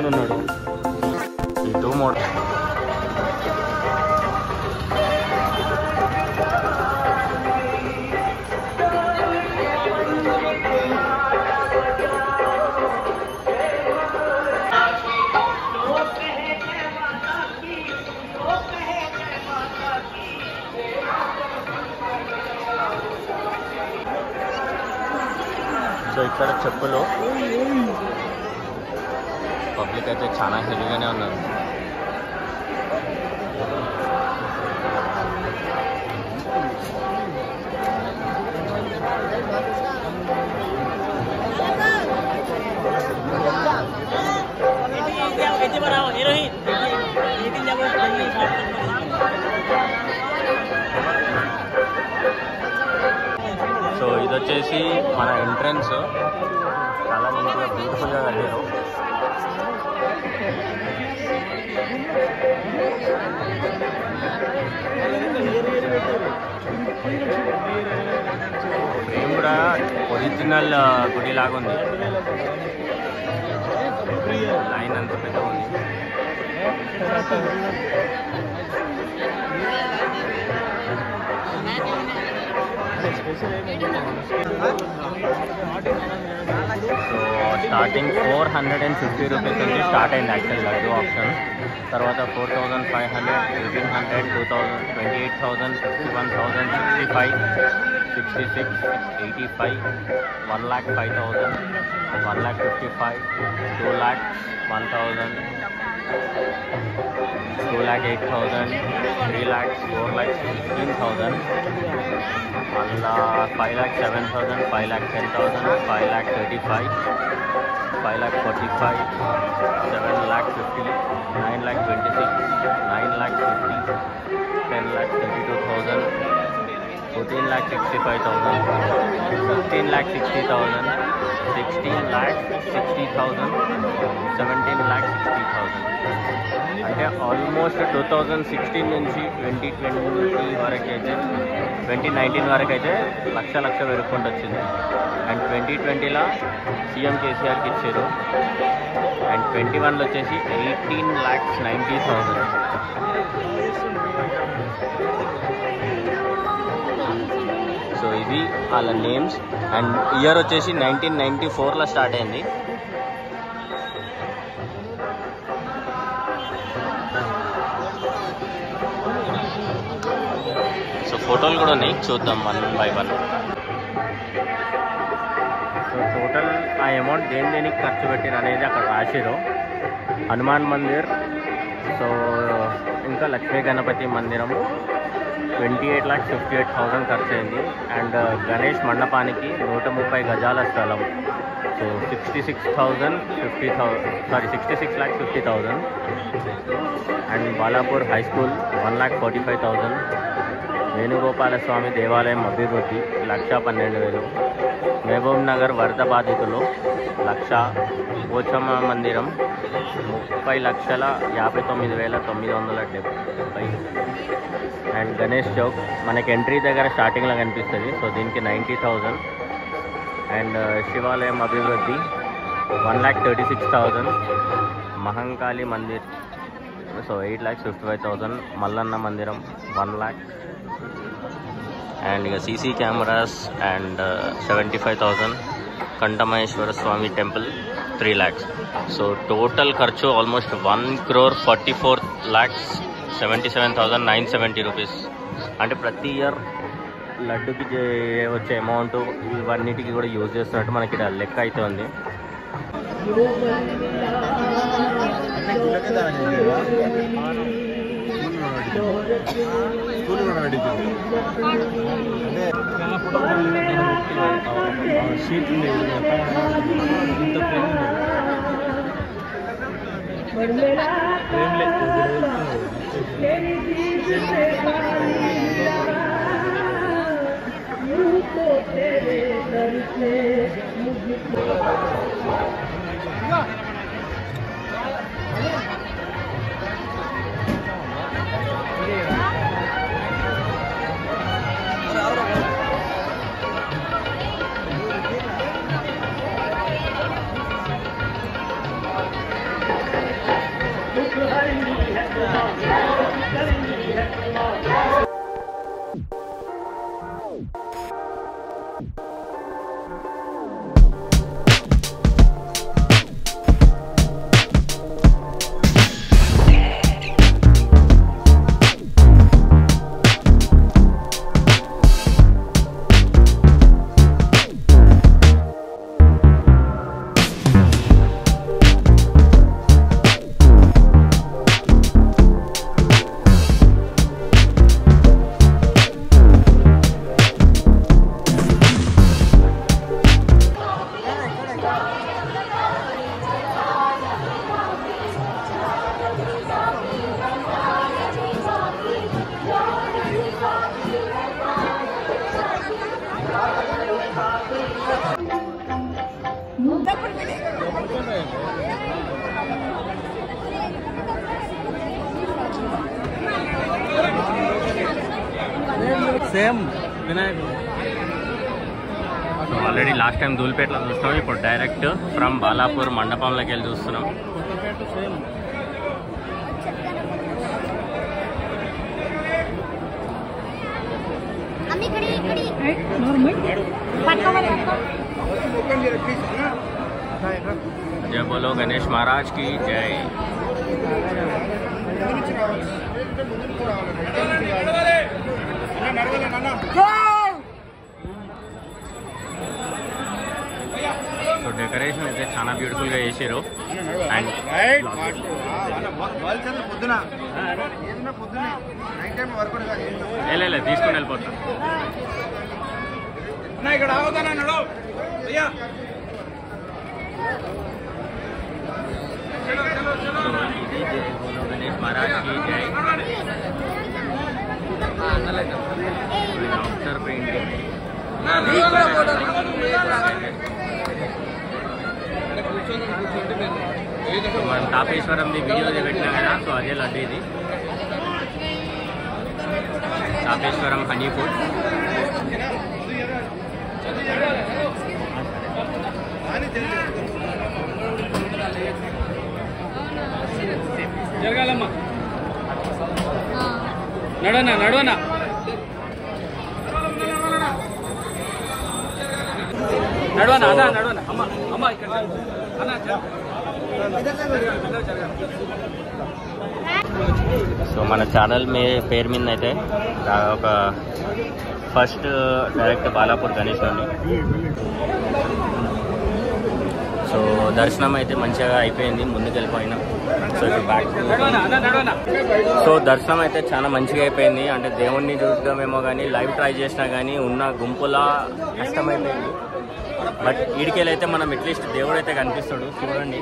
కూర్చొని ఉన్నాడు ఇటు మోడ సో ఇక్కడ చెప్పులు పబ్లిక్ అయితే చాలా హెవీగానే ఉన్నారు సో ఇది వచ్చేసి మన ఎంట్రన్స్ చాలా నీట్గా బ్యూటిఫుల్గా కట్టారు ఫ్రేమ్ కూడా ఒరిజినల్ గుడి లాగా ఉంది లైన్ అంత పెద్దగా ఉంది so starting four hundred and fifty rupees నుంచి స్టార్ట్ అయింది యాక్చువల్ లడ్డు ఆప్షన్ తర్వాత four thousand five hundred eighteen hundred two thousand twenty eight thousand fifty one thousand sixty five sixty six eighty five one lakh five thousand one lakh fifty five two lakh one thousand two lakh eight thousand three lakhs four lakhs fifteen thousand మళ్ళా five lakh seven thousand five lakh ten thousand five lakh thirty five five lakh forty five seven lakh fifty nine lakh twenty six nine lakh fifty ten lakh twenty two thousand fourteen lakh sixty five thousand fifteen lakh sixty thousand sixteen lakh sixty thousand seventeen lakh sixty thousand అంటే almost two thousand sixteen నుంచి twenty twenty వరకు అయితే twenty nineteen వరకు అయితే లక్ష లక్ష పెరుగుకుంటూ వచ్చింది and twenty ట్వంటీలో CM కేసీఆర్కి ఇచ్చారు అండ్ ట్వంటీ వన్లో వచ్చేసి eighteen lakhs ninety thousand so ఇది వాళ్ళ నేమ్స్ అండ్ ఇయర్ వచ్చేసి నైన్టీన్ నైన్టీ ఫోర్లో స్టార్ట్ అయింది సో ఫోటోలు కూడా ఉన్నాయి చూద్దాం one by one so total ఆ అమౌంట్ దేని దేనికి ఖర్చు పెట్టిన అనేది అక్కడ రాసిరు హనుమాన్ మందిర్ సో ఇంకా లక్ష్మీ గణపతి మందిరం twenty eight lakhs fifty eight thousand ఖర్చు అయింది అండ్ గణేష్ మండపానికి నూట ముప్పై గజాల స్థలం so sixty six thousand fifty thousand sorry sixty six lakhs fifty thousand and Balapur high school one lakh forty five thousand Venugopala Swamy దేవాలయం అభివృద్ధి లక్ష పన్నెండు వేలు మహబూబ్ నగర్ వరద బాధితులు లక్ష పోచమ్మ మందిరం ముప్పై లక్షల యాభై తొమ్మిది వేల తొమ్మిది వందల డెబ్బై అండ్ గణేష్ చౌక్ మనకి ఎంట్రీ దగ్గర స్టార్టింగ్లో కనిపిస్తుంది సో దీనికి నైంటీ థౌజండ్ అండ్ శివాలయం అభివృద్ధి one lakh thirty six thousand Mahankali మందిర్ so eight lakhs fifty five thousand Mallanna మందిరం వన్ ల్యాక్ అండ్ ఇక CC cameras and seventy five thousand Kanthamaheshwara Swamy temple three lakhs so total ఖర్చు almost one crore forty four lakhs seventy seven thousand nine seventy rupees అంటే ప్రతి year లడ్డుకి చే- వచ్చే amount ఇవన్నిటికి కూడా యూజ్ చేస్తున్నట్టు మనకి ఇక్కడ లెక్క అయితే ఉంది సేమ్ వినాయకుడు సో ఆల్రెడీ లాస్ట్ టైం ధూల్పేటలో చూస్తున్నాం ఇప్పుడు డైరెక్ట్ ఫ్రమ్ బాలాపూర్ మండపంలోకి వెళ్ళి చూస్తున్నాం కొత్తపేట సేమ్ అమ్మ ఇక్కడి ఇక్కడి పట్టుకోవాలి పట్టుకో జయ బోలో గణేష్ మహారాజ్ కి జై సో డెకరేషన్ అయితే చాలా బ్యూటిఫుల్ గా చేసారు అండ్ పొద్దున ఏదైనా పొద్దున నైట్ టైం వర్క్ కాదు లే తీసుకుని వెళ్ళిపోతాం ఇక్కడ ఆవుతానా నడు అయ్యా సో ఇది జయ బోలో గణేష్ మహారాజ్ కి జై అవుటర్ పెయింటింగ్ సో మనం తాపేశ్వరంది వీడియో పెట్టినా కదా సో అదే లడ్డు ఇది తాపేశ్వరం హనీ ఫుడ్ జరగాలమ్మా నడవనా నడవనా నడవనా అదా నడవనా అమ్మ అమ్మ ఇక్కడ అన్న సో మన ఛానల్ మే పేరు మీద అయితే దా- ఒక ఫస్ట్ డైరెక్ట్ బాలాపూర్ గణేష్ నుండి సో దర్శనం అయితే మంచిగా అయిపోయింది ముందుకు వెళ్ళిపోయినాం సో ఇప్పుడు బ్యాక్ నడవనా అన్న నడవనా సో దర్శనం అయితే చాలా మంచిగా అయిపోయింది అంటే దేవుణ్ణి చూద్దామేమో కానీ లైవ్ ట్రై చేసినా కానీ ఉన్న గుంపులా కష్టమైపోయింది బట్ ఈడికెళ్ళైతే మనం అట్లీస్ట్ దేవుడు అయితే కనిపిస్తాడు చూడండి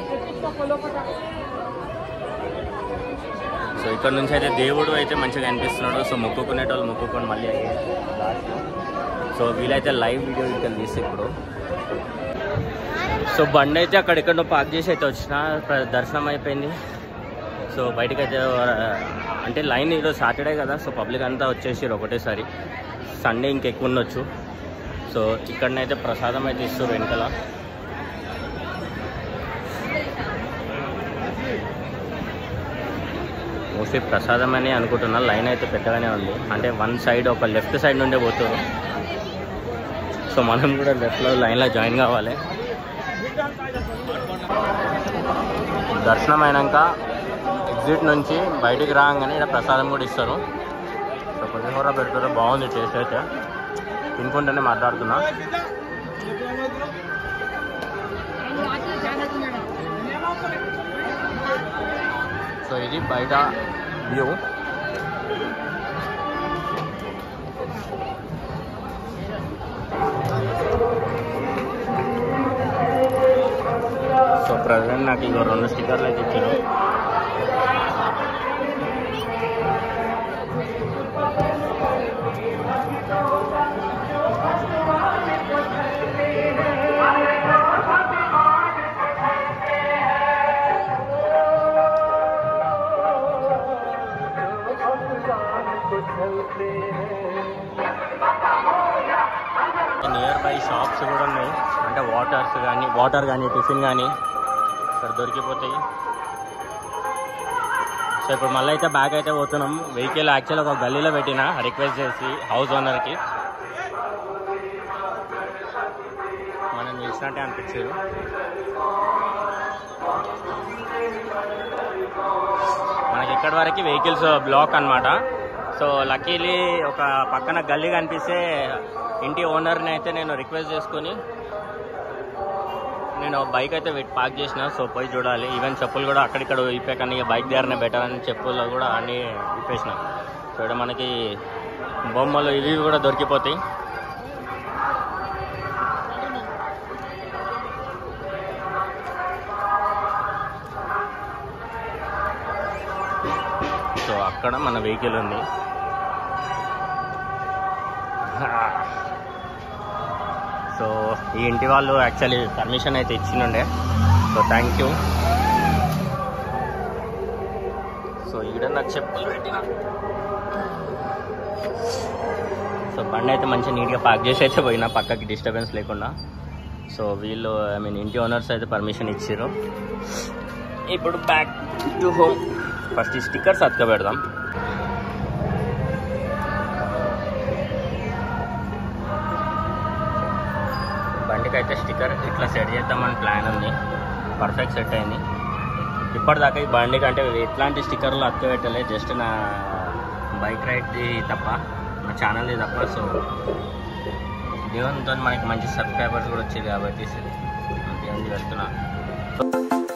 సో ఇక్కడ నుంచి అయితే దేవుడు అయితే మంచిగా కనిపిస్తున్నాడు సో మొక్కుకునేటోళ్ళు మొక్కుకొని మళ్ళీ last. సో వీలైతే లైవ్ వీడియో ఇక్కడ తీసి ఇప్పుడు సో బండి అయితే అక్కడెక్కడో పార్క్ చేసి అయితే వచ్చిన ప్ర- దర్శనం అయిపోయింది సో బయటకు అయితే ఆ, అంటే లైన్ ఈరోజు సాటర్డే కదా సో పబ్లిక్ అంతా వచ్చేసారు ఒకటేసారి సండే ఇంకెక్కువ ఉండొచ్చు సో ఇక్కడనైతే ప్రసాదం అయితే ఇస్తారు వెనకాల మోస్ట్లీ ప్రసాదం అని అనుకుంటున్నా లైన్ అయితే పెద్దగానే ఉంది అంటే వన్ సైడ్ ఒక లెఫ్ట్ సైడ్ నుండే పోతారు సో మనం కూడా లెఫ్ట్లో లైన్లో జాయిన్ కావాలి దర్శనం అయినాక ఎగ్జిట్ నుంచి బయటికి రాగానే ఇక్కడ ప్రసాదం కూడా ఇస్తారు సో పులిహోర పెడతారు బాగుంది టేస్ట్ అయితే తినుకుంటూనే మాట్లాడుతున్నా సో ఇది బయట వ్యూ సో ప్రజెంట్ నాకు ఇంకో రెండు స్టిక్కర్లు అయితే ఇచ్చారు నియర్ బై షాప్స్ కూడా ఉన్నాయి అంటే వాటర్స్ కానీ వాటర్ కానీ టిఫిన్ కానీ ఇక్కడ దొరికిపోతాయి సో సో ఇప్పుడు మళ్ళీ అయితే బ్యాక్ అయితే పోతున్నాం వెహికల్ యాక్చువల్ ఒక గల్లీలో పెట్టిన రిక్వెస్ట్ చేసి హౌస్ ఓనర్కి మనం నిలిచినట్టే అనిపించారు మనకి ఇక్కడి వరకు వెహికల్స్ బ్లాక్ అన్నమాట సో లక్కీలీ ఒక పక్కన గల్లీ కనిపిస్తే ఇంటి ఓనర్ని అయితే నేను రిక్వెస్ట్ చేసుకొని నేను బైక్ అయితే పెట్టి పార్క్ చేసిన సో పోయి చూడాలి ఈవెన్ చెప్పులు కూడా అక్కడిక్కడ ఇప్పే కానీ ఇక బైక్ దగ్గరనే బెటర్ అని చెప్పులు కూడా అన్నీ ఇప్పేసిన సో ఇక్కడ మనకి బొమ్మలు ఇవి కూడా దొరికిపోతాయి సో అక్కడ మన వెహికల్ ఉంది సో ఈ ఇంటి వాళ్ళు యాక్చువల్లీ పర్మిషన్ అయితే ఇచ్చినుండే సో థ్యాంక్ యూ సో ఈడ నాకు చెప్పులు పెట్టిన సో బండి అయితే మంచిగా నీట్గా పార్క్ చేసి అయితే పోయినా పక్కకి డిస్టర్బెన్స్ లేకుండా సో వీళ్ళు ఐ మీన్ ఇంటి ఓనర్స్ అయితే పర్మిషన్ ఇచ్చారు ఇప్పుడు బ్యాక్ టు హోమ్ ఫస్ట్ ఈ స్టిక్కర్స్ అతక పెడదాం బండికి అయితే స్టిక్కర్ ఇట్లా సెట్ చేద్దామని ప్లాన్ ఉంది పర్ఫెక్ట్ సెట్ అయింది ఇప్పటిదాకా ఈ బండికి అంటే ఎట్లాంటి స్టిక్కర్లు అతక పెట్టలే జస్ట్ నా బైక్ రైడ్ది తప్ప నా ఛానల్ది తప్ప సో దేవునితో మనకి మంచి సబ్స్క్రైబర్స్ కూడా వచ్చాయి కాబట్టి దేవుని వెళ్తున్నా